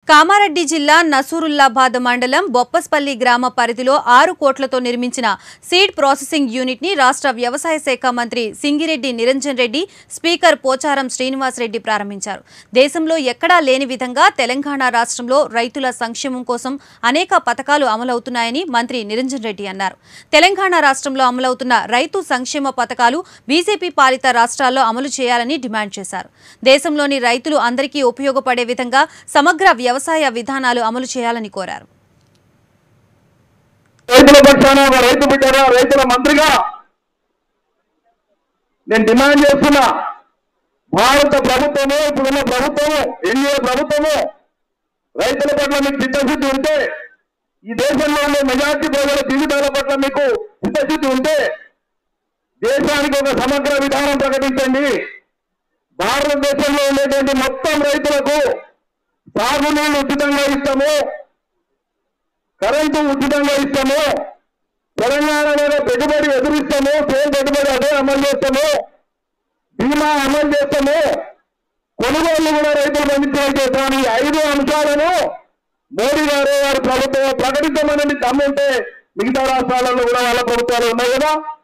కామారెడ్డి జిల్లా నసూరుల్లాబాద్ మండలం బొప్పస్పల్లి గ్రామ పరిధిలో ఆరు కోట్లతో నిర్మించిన సీడ్ ప్రాసెసింగ్ యూనిట్ ని రాష్ట్ర వ్యవసాయ శాఖ మంత్రి సింగిరెడ్డి నిరంజన్ రెడ్డి స్పీకర్ పోచారం శ్రీనివాస్ రెడ్డి ప్రారంభించారు దేశంలో ఎక్కడా లేని విధంగా తెలంగాణ రాష్ట్రంలో రైతుల సంక్షేమం కోసం అనేక పథకాలు అమలవుతున్నాయని మంత్రి నిరంజన్ రెడ్డి అన్నారు తెలంగాణ రాష్ట్రంలో అమలవుతున్న రైతు సంక్షేమ పథకాలు బీజేపీ పాలిత రాష్ట్రాల్లో అమలు చేయాలని డిమాండ్ చేశారు దేశంలోని రైతులు అందరికీ ఉపయోగపడే విధంగా సమగ్ర వ్యవసాయ విధానాలు అమలు చేయాలని కోరారు రైతుల పక్షాన ఒక రైతు బిడ్డగా రైతుల మంత్రిగా నేను డిమాండ్ చేస్తున్నా భారత ప్రభుత్వము ఇప్పుడున్న ప్రభుత్వము ఎన్డీఏ ప్రభుత్వము రైతుల పట్ల మీకు చిత్తశుద్ధి ఉంటే ఈ దేశంలో ఉండే మెజార్టీ ప్రజల జీవితాల పట్ల మీకు చిత్తశుద్ధి ఉంటే దేశానికి ఒక సమగ్ర విధానం ప్రకటించండి భారతదేశంలో ఉండేటువంటి మొత్తం రైతులకు సాగునీళ్లు ఉచితంగా ఇస్తాము కరెంటు ఉచితంగా ఇస్తాము తెలంగాణ మీద పెట్టుబడి ఎదురిస్తాము సేల్ పెట్టుబడి అదే అమలు చేస్తాము బీమా అమలు చేస్తాము కొనుగోళ్లు కూడా రైతులు పండించడం చేస్తామని ఈ ఐదు అంశాలను మోడీ గారు వారి ప్రభుత్వం ప్రకటించమని దమ్ముంటే మిగతా రాష్ట్రాలలో కూడా వాళ్ళ ప్రభుత్వాలు ఉన్నాయి కదా